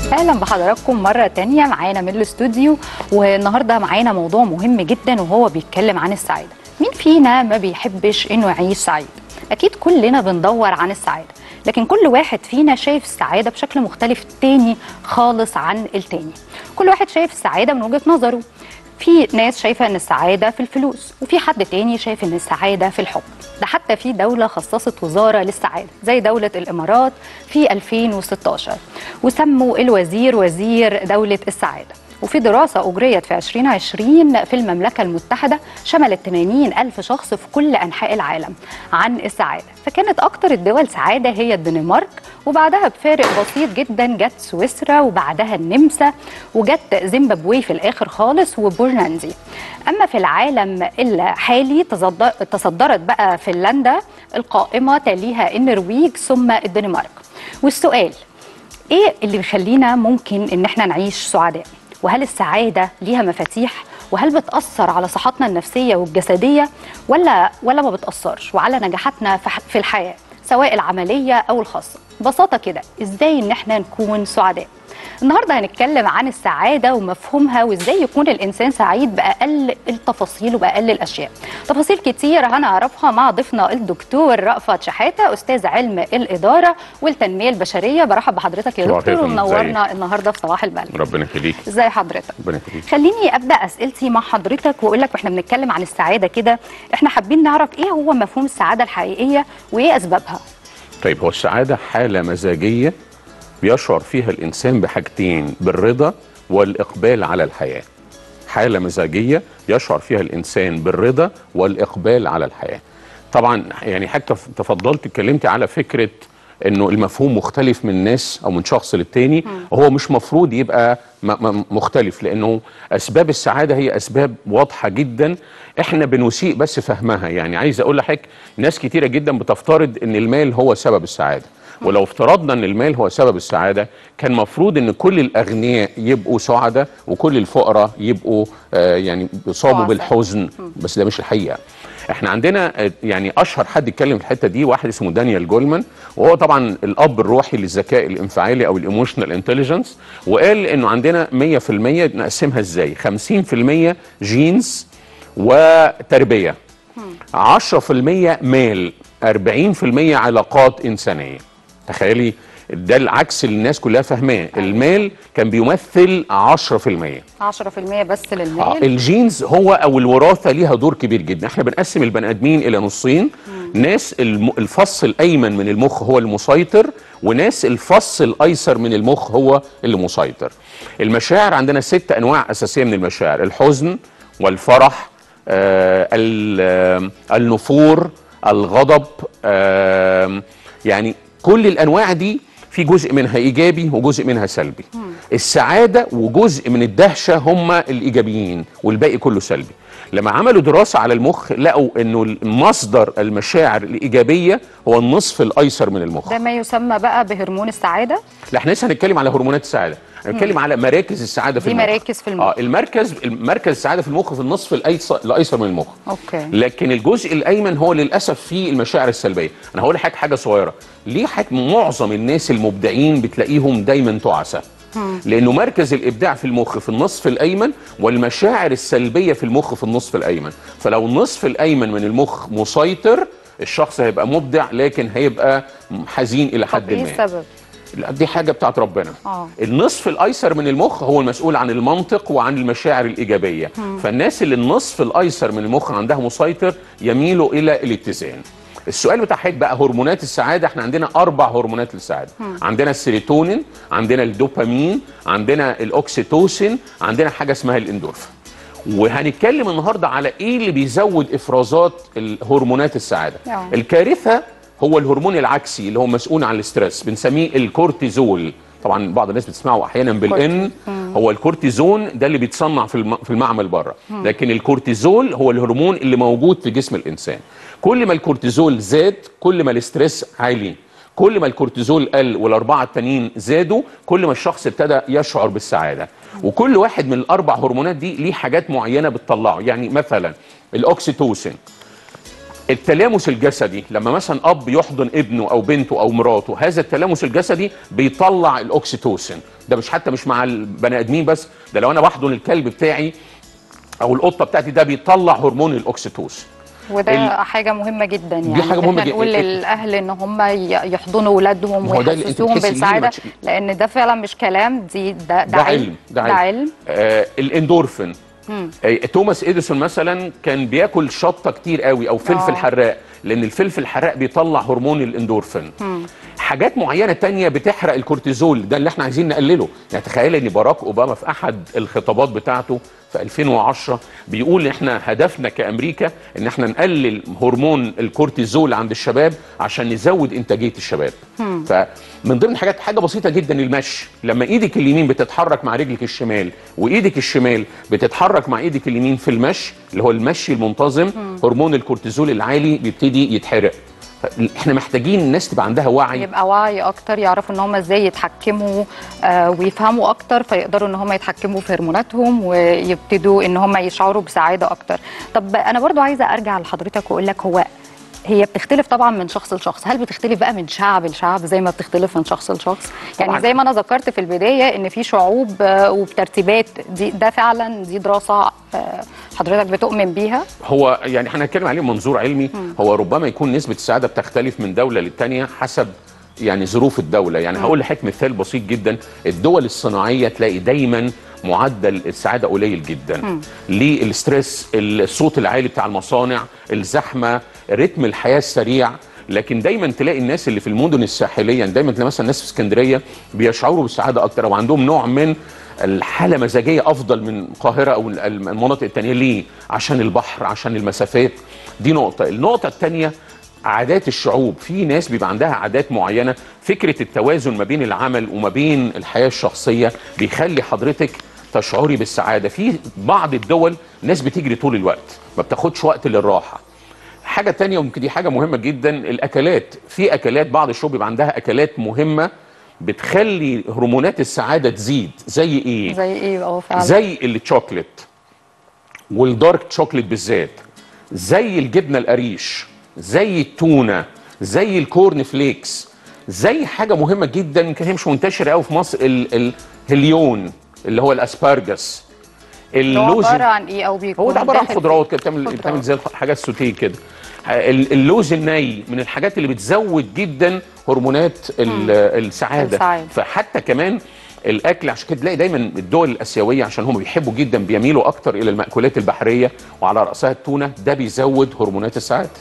اهلا بحضراتكم مره تانية معانا من الاستوديو والنهارده معانا موضوع مهم جدا وهو بيتكلم عن السعاده مين فينا ما بيحبش انه يعيش سعيد اكيد كلنا بندور عن السعاده لكن كل واحد فينا شايف السعاده بشكل مختلف تاني خالص عن التاني كل واحد شايف السعاده من وجهه نظره في ناس شايفه ان السعاده في الفلوس وفي حد تاني شايف ان السعاده في الحب ده حتى في دوله خصصت وزاره للسعاده زي دوله الامارات في 2016 وسموا الوزير وزير دوله السعاده وفي دراسة أجريت في 2020 في المملكة المتحدة شملت 80 ألف شخص في كل أنحاء العالم عن السعادة فكانت أكتر الدول سعادة هي الدنمارك وبعدها بفارق بسيط جدا جت سويسرا وبعدها النمسا وجت زيمبابوي في الآخر خالص وبورناندي أما في العالم الحالي تصدر- تصدرت بقى فنلندا القائمة تليها النرويج ثم الدنمارك والسؤال ايه اللي بيخلينا ممكن ان احنا نعيش سعداء وهل السعاده ليها مفاتيح وهل بتاثر على صحتنا النفسيه والجسديه ولا ولا ما بتاثرش وعلى نجاحاتنا في ح- في الحياه سواء العمليه او الخاصه ببساطه كده ازاي ان احنا نكون سعداء النهارده هنتكلم عن السعاده ومفهومها وازاي يكون الانسان سعيد باقل التفاصيل وباقل الاشياء تفاصيل كتير هنعرفها مع ضيفنا الدكتور رأفت شحاته استاذ علم الاداره والتنميه البشريه برحب بحضرتك يا صباح دكتور الخير يا فندم. ومنورنا النهارده في صباح البلد ربنا يخليك ازاي حضرتك ربنا يخليك خليني ابدا اسئلتي مع حضرتك واقول لك واحنا بنتكلم عن السعاده كده احنا حابين نعرف ايه هو مفهوم السعاده الحقيقيه وايه اسبابها طيب هو السعاده حاله مزاجيه بيشعر فيها الانسان بحاجتين بالرضا والاقبال على الحياه حاله مزاجيه يشعر فيها الانسان بالرضا والاقبال على الحياه طبعا يعني حتى تفضلت اتكلمتي على فكره انه المفهوم مختلف من ناس او من شخص للتاني وهو مش مفروض يبقى م- م- مختلف لانه اسباب السعاده هي اسباب واضحه جدا احنا بنسيء بس فهمها يعني عايز اقول لحضرتك ناس كتيره جدا بتفترض ان المال هو سبب السعاده ولو افترضنا ان المال هو سبب السعاده كان مفروض ان كل الاغنياء يبقوا سعداء وكل الفقراء يبقوا آه يعني يصابوا تعسى. بالحزن بس ده مش الحقيقه احنا عندنا آه، يعني اشهر حد يتكلم في الحته دي واحد اسمه دانيال جولمان وهو طبعا الاب الروحي للذكاء الانفعالي او الايموشنال انتليجنس وقال انه عندنا 100% نقسمها ازاي 50% جينز وتربيه 10% مال 40% علاقات انسانيه تخيلي ده العكس اللي الناس كلها فاهماه المال كان بيمثل 10% 10% بس آه للمال الجينز هو او الوراثه ليها دور كبير جدا احنا بنقسم البني ادمين الى نصين ناس الم- الفص الايمن من المخ هو المسيطر وناس الفص الايسر من المخ هو اللي مسيطر المشاعر عندنا ست انواع اساسيه من المشاعر الحزن والفرح آه ال- آه، النفور الغضب آه يعني كل الانواع دي في جزء منها ايجابي وجزء منها سلبي السعاده وجزء من الدهشه هم الايجابيين والباقي كله سلبي لما عملوا دراسه على المخ لقوا انه مصدر المشاعر الايجابيه هو النصف الايسر من المخ ده ما يسمى بقى بهرمون السعاده لا احنا لسه هنتكلم على هرمونات السعاده هنتكلم على مراكز السعاده في دي المخ مراكز في المخ. اه المركز المركز السعاده في المخ في النصف الايسر الايسر من المخ اوكي لكن الجزء الايمن هو للاسف فيه المشاعر السلبيه انا هقول لحضرتك حاجه صغيره ليه حضرتك معظم الناس المبدعين بتلاقيهم دايما تعسى لانه مركز الابداع في المخ في النصف الايمن والمشاعر السلبيه في المخ في النصف الايمن فلو النصف الايمن من المخ مسيطر الشخص هيبقى مبدع لكن هيبقى حزين الى طب حد ايه ما السبب لا دي حاجه بتاعت ربنا آه. النصف الايسر من المخ هو المسؤول عن المنطق وعن المشاعر الايجابيه فالناس اللي النصف الايسر من المخ عندها مسيطر يميلوا الى الاتزان السؤال بتاع حضرتك بقى هرمونات السعاده احنا عندنا اربع هرمونات للسعاده عندنا السيروتونين عندنا الدوبامين عندنا الاوكسيتوسين عندنا حاجه اسمها الاندورفين وهنتكلم النهارده على ايه اللي بيزود افرازات الهرمونات السعاده آه. الكارثه هو الهرمون العكسي اللي هو مسؤول عن الاسترس بنسميه الكورتيزول طبعا بعض الناس بتسمعه احيانا بالان هو الكورتيزون ده اللي بيتصنع في الم- في المعمل بره لكن الكورتيزول هو الهرمون اللي موجود في جسم الانسان كل ما الكورتيزول زاد كل ما الاسترس عالي كل ما الكورتيزول قل والاربعه التانيين زادوا كل ما الشخص ابتدى يشعر بالسعاده وكل واحد من الاربع هرمونات دي ليه حاجات معينه بتطلعه يعني مثلا الاوكسيتوسين التلامس الجسدي لما مثلا اب يحضن ابنه او بنته او مراته هذا التلامس الجسدي بيطلع الاوكسيتوسين ده مش حتى مش مع البني ادمين بس ده لو انا بحضن الكلب بتاعي او القطه بتاعتي ده بيطلع هرمون الاوكسيتوسين وده ال- حاجه مهمه جدا يعني حاجة إن مهمة احنا جدا. نقول ال- للاهل ان هم ي- يحضنوا اولادهم ما هو ده اللي أنت ويحسسوهم بتحسي إن هي بالسعاده مش- لان ده فعلا مش كلام دي ده, ده علم ده علم آه الاندورفين آه توماس اديسون مثلا كان بياكل شطه كتير قوي او فلفل آه. حراق لان الفلفل الحراق بيطلع هرمون الاندورفين حاجات معينه تانية بتحرق الكورتيزول ده اللي احنا عايزين نقلله يعني تخيل ان باراك اوباما في احد الخطابات بتاعته في 2010 بيقول احنا هدفنا كامريكا ان احنا نقلل هرمون الكورتيزول عند الشباب عشان نزود انتاجيه الشباب فمن ضمن حاجات حاجه بسيطه جدا المشي لما ايدك اليمين بتتحرك مع رجلك الشمال وايدك الشمال بتتحرك مع ايدك اليمين في المشي اللي هو المشي المنتظم هرمون الكورتيزول العالي بيبتدي يتحرق احنا محتاجين الناس تبقى عندها وعي يبقى وعي اكتر يعرفوا ان هم ازاي يتحكموا آه ويفهموا اكتر فيقدروا ان هم يتحكموا في هرموناتهم ويبتدوا ان هم يشعروا بسعاده اكتر طب انا برضو عايزه ارجع لحضرتك واقول لك هو هي بتختلف طبعا من شخص لشخص هل بتختلف بقى من شعب لشعب زي ما بتختلف من شخص لشخص يعني طبعاً. زي ما انا ذكرت في البدايه ان في شعوب آه، وبترتيبات دي ده فعلا دي دراسه آه، حضرتك بتؤمن بيها هو يعني احنا هنتكلم عليه من منظور علمي هو ربما يكون نسبه السعاده بتختلف من دوله للتانيه حسب يعني ظروف الدوله يعني هقول لحضرتك مثال بسيط جدا الدول الصناعيه تلاقي دايما معدل السعاده قليل جدا ليه الاسترس الصوت العالي بتاع المصانع الزحمه رتم الحياه السريع لكن دايما تلاقي الناس اللي في المدن الساحليه يعني دايما تلاقي مثلا الناس في اسكندريه بيشعروا بالسعاده اكتر او عندهم نوع من الحاله مزاجيه افضل من القاهره او المناطق التانيه ليه عشان البحر عشان المسافات دي نقطه النقطه الثانيه عادات الشعوب في ناس بيبقى عندها عادات معينه فكره التوازن ما بين العمل وما بين الحياه الشخصيه بيخلي حضرتك تشعري بالسعاده في بعض الدول ناس بتجري طول الوقت ما بتاخدش وقت للراحه حاجه تانية ويمكن دي حاجه مهمه جدا الاكلات في اكلات بعض الشعوب بيبقى عندها اكلات مهمه بتخلي هرمونات السعاده تزيد زي ايه زي ايه اه فعلا زي الشوكليت والدارك شوكليت بالذات زي الجبنه القريش زي التونه زي الكورن فليكس زي حاجه مهمه جدا يمكن هي مش منتشره قوي في مصر ال- الهليون اللي هو الاسبارجس اللي هو عباره عن ايه او بيكون هو ده عباره عن داخل خضروات فيه؟ كده بتعمل خضروات. بتعمل زي الخ- حاجات سوتيه كده ال- اللوز الني من الحاجات اللي بتزود جدا هرمونات ال- السعاده السعادة. فحتى كمان الاكل عشان كده تلاقي دايما الدول الاسيويه عشان هم بيحبوا جدا بيميلوا اكتر الى المأكولات البحريه وعلى راسها التونه ده بيزود هرمونات السعاده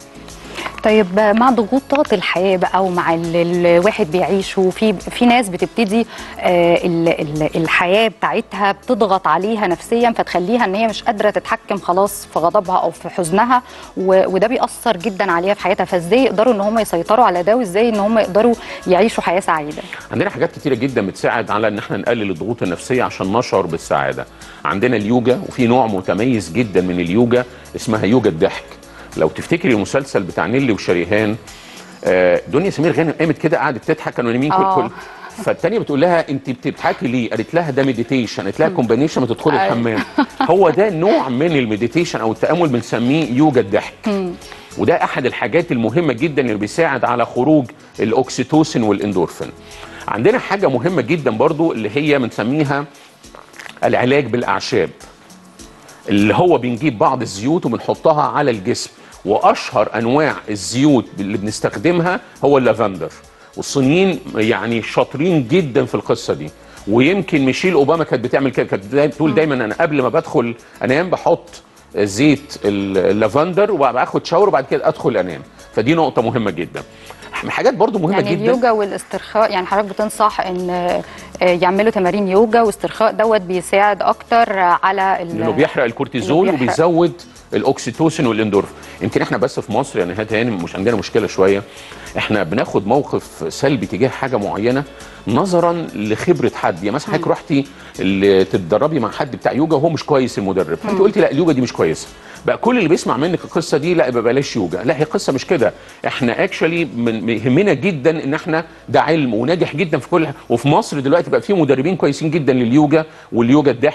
طيب مع ضغوطات الحياه بقى ومع اللي الواحد بيعيشه في في ناس بتبتدي آه، ال- ال- الحياه بتاعتها بتضغط عليها نفسيا فتخليها ان هي مش قادره تتحكم خلاص في غضبها او في حزنها و- وده بيأثر جدا عليها في حياتها فازاي يقدروا ان هم يسيطروا على ده وازاي ان هم يقدروا يعيشوا حياه سعيده عندنا حاجات كتيرة جدا بتساعد على ان احنا نقلل الضغوط النفسية عشان نشعر بالسعادة عندنا اليوجا وفي نوع متميز جدا من اليوجا اسمها يوجا الضحك لو تفتكري المسلسل بتاع نيلي وشريهان آه، دنيا سمير غانم قامت كده قعدت تضحك كانوا نايمين كل آه. كل فالتانية بتقول لها انت بتضحكي ليه؟ قالت لها ده مديتيشن قالت لها كومبانيشن ما تدخلي أيوة. الحمام هو ده نوع من المديتيشن او التامل بنسميه يوجا الضحك وده احد الحاجات المهمه جدا اللي بيساعد على خروج الاوكسيتوسين والاندورفين عندنا حاجه مهمه جدا برضو اللي هي بنسميها العلاج بالاعشاب اللي هو بنجيب بعض الزيوت وبنحطها على الجسم واشهر انواع الزيوت اللي بنستخدمها هو اللافندر والصينيين يعني شاطرين جدا في القصه دي ويمكن ميشيل اوباما كانت بتعمل كده كانت دايما بتقول دايما انا قبل ما بدخل انام بحط زيت اللافندر وباخد شاور وبعد كده ادخل انام فدي نقطه مهمه جدا حاجات برضو مهمه يعني جدا اليوجا والاسترخاء يعني حضرتك بتنصح ان آه، يعملوا تمارين يوجا واسترخاء دوت بيساعد اكتر على ال- لانه بيحرق الكورتيزول إنه بيحرق. وبيزود الاكسيتوسين والاندورفين يمكن احنا بس في مصر يعني هات هاني مش عندنا مشكله شويه احنا بناخد موقف سلبي تجاه حاجه معينه نظرا لخبره حد يعني مثلا حضرتك رحتي اللي تتدربي مع حد بتاع يوجا وهو مش كويس المدرب فانت قلتي لا اليوجا دي مش كويسه بقى كل اللي بيسمع منك القصه دي لا يبقى بلاش يوجا لا هي قصه مش كده احنا اكشولي من يهمنا جدا ان احنا ده علم وناجح جدا في كل وفي مصر دلوقتي بقى في مدربين كويسين جدا لليوجا واليوجا الضحك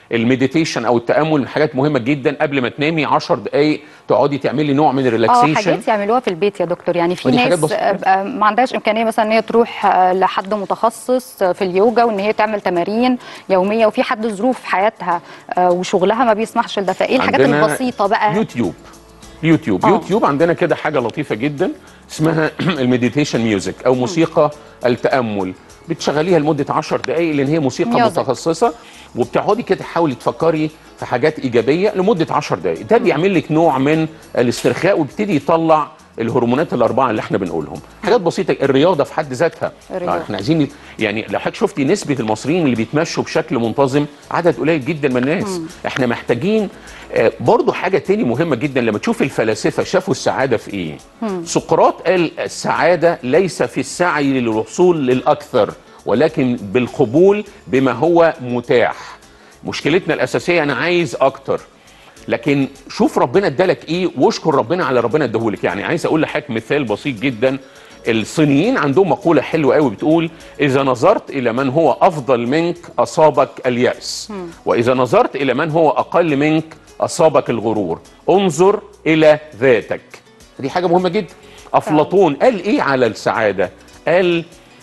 المديتيشن او التامل من حاجات مهمه جدا قبل ما تنامي 10 دقائق تقعدي تعملي نوع من اه الريلاكسيشن حاجات يعملوها في البيت يا دكتور يعني في ودي حاجات ناس بسيطة. آه، ما عندهاش امكانيه مثلا ان هي تروح آه، لحد متخصص آه، في اليوجا وان هي تعمل تمارين يوميه وفي حد ظروف حياتها آه، وشغلها ما بيسمحش لده فايه الحاجات عندنا البسيطه بقى يوتيوب يوتيوب آه. يوتيوب عندنا كده حاجه لطيفه جدا اسمها المديتيشن ميوزك او موسيقى التامل بتشغليها لمده 10 دقائق لان هي موسيقى ميوزك. متخصصه وبتقعدي كده تحاولي تفكري في حاجات ايجابيه لمده 10 دقائق ده بيعمل لك نوع من الاسترخاء ويبتدي يطلع الهرمونات الاربعه اللي احنا بنقولهم حاجات بسيطه الرياضه في حد ذاتها الرياضة. آه، احنا عايزين يعني لو حضرتك شفتي نسبه المصريين اللي بيتمشوا بشكل منتظم عدد قليل جدا من الناس احنا محتاجين آه، برضو حاجه تاني مهمه جدا لما تشوف الفلاسفه شافوا السعاده في ايه سقراط قال السعاده ليس في السعي للوصول للاكثر ولكن بالقبول بما هو متاح مشكلتنا الاساسيه انا عايز اكتر لكن شوف ربنا ادالك ايه واشكر ربنا على ربنا اداهولك يعني عايز اقول لحضرتك مثال بسيط جدا الصينيين عندهم مقوله حلوه قوي بتقول اذا نظرت الى من هو افضل منك اصابك الياس واذا نظرت الى من هو اقل منك اصابك الغرور انظر الى ذاتك دي حاجه مهمه جدا افلاطون قال ايه على السعاده قال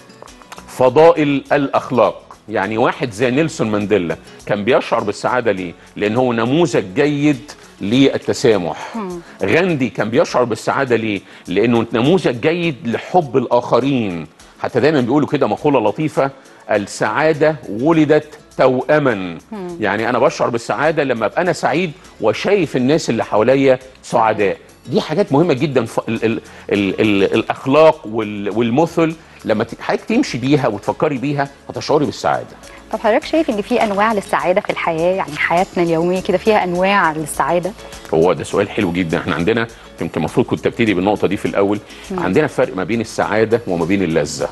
فضائل الاخلاق يعني واحد زي نيلسون مانديلا كان بيشعر بالسعاده ليه لان هو نموذج جيد للتسامح غاندي كان بيشعر بالسعاده ليه لانه نموذج جيد لحب الاخرين حتى دايما بيقولوا كده مقوله لطيفه السعاده ولدت توأما يعني انا بشعر بالسعاده لما ابقى انا سعيد وشايف الناس اللي حواليا سعداء دي حاجات مهمه جدا ف... ال... ال... ال... ال... الاخلاق وال... والمثل لما ت- حضرتك تمشي بيها وتفكري بيها هتشعري بالسعاده طب حضرتك شايف ان في انواع للسعاده في الحياه يعني حياتنا اليوميه كده فيها انواع للسعاده هو ده سؤال حلو جدا احنا عندنا يمكن المفروض كنت ابتدي بالنقطه دي في الاول عندنا فرق ما بين السعاده وما بين اللذه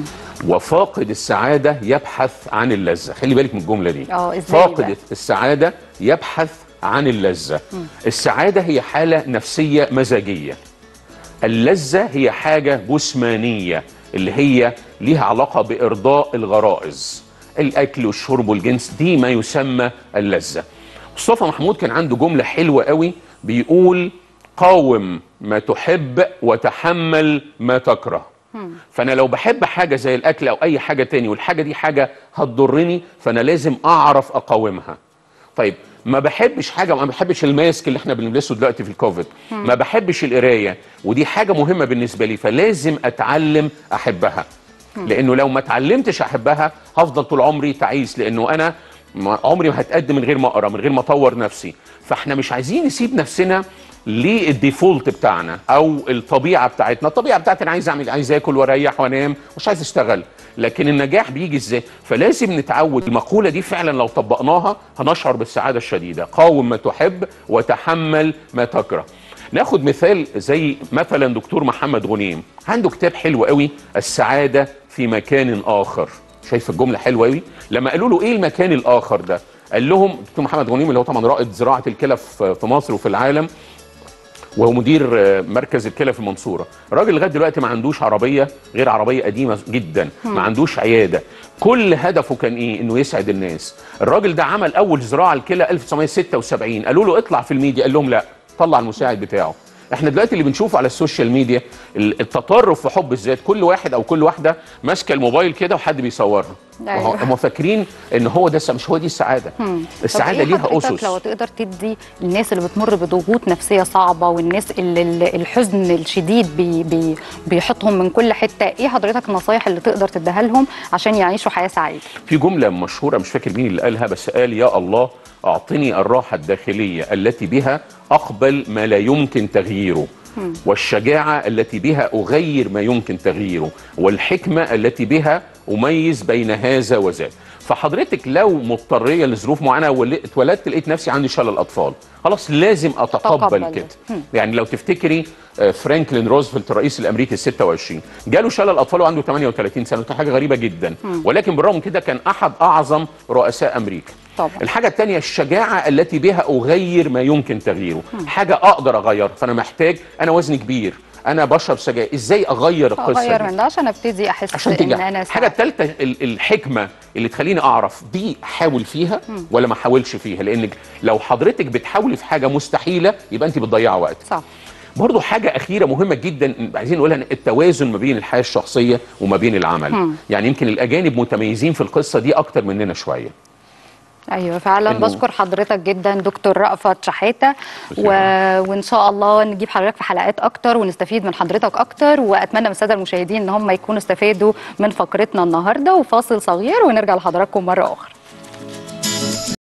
وفاقد السعاده يبحث عن اللذه خلي بالك من الجمله دي اه، ازاي فاقد بقى؟ السعاده يبحث عن اللذه السعاده هي حاله نفسيه مزاجيه اللذة هي حاجة جسمانية اللي هي ليها علاقة بإرضاء الغرائز الأكل والشرب والجنس دي ما يسمى اللذة مصطفى محمود كان عنده جملة حلوة قوي بيقول قاوم ما تحب وتحمل ما تكره فانا لو بحب حاجه زي الاكل او اي حاجه تاني والحاجه دي حاجه هتضرني فانا لازم اعرف اقاومها طيب ما بحبش حاجه ما بحبش الماسك اللي احنا بنلبسه دلوقتي في الكوفيد ما بحبش القرايه ودي حاجه مهمه بالنسبه لي فلازم اتعلم احبها لانه لو ما اتعلمتش احبها هفضل طول عمري تعيس لانه انا ما- عمري ما هتقدم من غير ما اقرا من غير ما اطور نفسي فاحنا مش عايزين نسيب نفسنا للديفولت بتاعنا او الطبيعه بتاعتنا الطبيعه بتاعتي انا عايز اعمل عايز اكل واريح وانام مش عايز اشتغل لكن النجاح بيجي ازاي فلازم نتعود المقوله دي فعلا لو طبقناها هنشعر بالسعاده الشديده قاوم ما تحب وتحمل ما تكره ناخد مثال زي مثلا دكتور محمد غنيم عنده كتاب حلو قوي السعاده في مكان اخر شايف الجمله حلوه قوي لما قالوا له ايه المكان الاخر ده قال لهم دكتور محمد غنيم اللي هو طبعا رائد زراعه الكلى في في مصر وفي العالم وهو مدير آه، مركز الكلى في المنصوره الراجل لغايه دلوقتي ما عندوش عربيه غير عربيه قديمه جدا ما عندوش عياده كل هدفه كان ايه انه يسعد الناس الراجل ده عمل اول زراعه الكلى 1976 قالوا له اطلع في الميديا قال لهم لا طلع المساعد بتاعه احنا دلوقتي اللي بنشوفه على السوشيال ميديا ال- التطرف في حب الذات كل واحد او كل واحده ماسكه الموبايل كده وحد بيصورها أيوة. وهو- هم فاكرين ان هو ده الس- مش هو دي السعاده السعاده طب إيه ليها حضرتك اسس لو تقدر تدي الناس اللي بتمر بضغوط نفسيه صعبه والناس اللي اللي الحزن الشديد بي بي بيحطهم من كل حته ايه حضرتك النصايح اللي تقدر تديها لهم عشان يعيشوا حياه سعيده في جملة مشهورة مش فاكر مين اللي قالها بس قال يا الله أعطني الراحة الداخلية التي بها أقبل ما لا يمكن تغييره والشجاعة التي بها أغير ما يمكن تغييره والحكمة التي بها أميز بين هذا وذاك فحضرتك لو مضطرية لظروف معينة ول- اتولدت لقيت نفسي عندي شلل أطفال خلاص لازم أتقبل تقبل. كده يعني لو تفتكري آه، فرانكلين روزفلت الرئيس الامريكي ال 26 جاله شلل اطفال وعنده 38 سنه ودي حاجه غريبه جدا ولكن بالرغم من كده كان احد اعظم رؤساء امريكا طبعا. الحاجه الثانيه الشجاعه التي بها اغير ما يمكن تغييره حاجه اقدر اغير فانا محتاج انا وزني كبير انا بشرب سجاير ازاي اغير القصه اغير دي من ده عشان ابتدي احس عشان ان تنجح انا الحاجه سعيد. الثالثه الحكمه اللي تخليني اعرف دي احاول فيها ولا ما احاولش فيها لانك لو حضرتك بتحاولي في حاجه مستحيله يبقى انت بتضيعي وقت صح برضو حاجة أخيرة مهمة جدا عايزين نقولها إن التوازن ما بين الحياة الشخصية وما بين العمل يعني يمكن الأجانب متميزين في القصة دي أكتر مننا شوية ايوه فعلا إنه- بشكر حضرتك جدا دكتور رأفت شحاته و... شكراً. وان شاء الله نجيب حضرتك في حلقات اكتر ونستفيد من حضرتك اكتر واتمنى من الساده المشاهدين ان هم يكونوا استفادوا من فقرتنا النهارده وفاصل صغير ونرجع لحضراتكم مره اخرى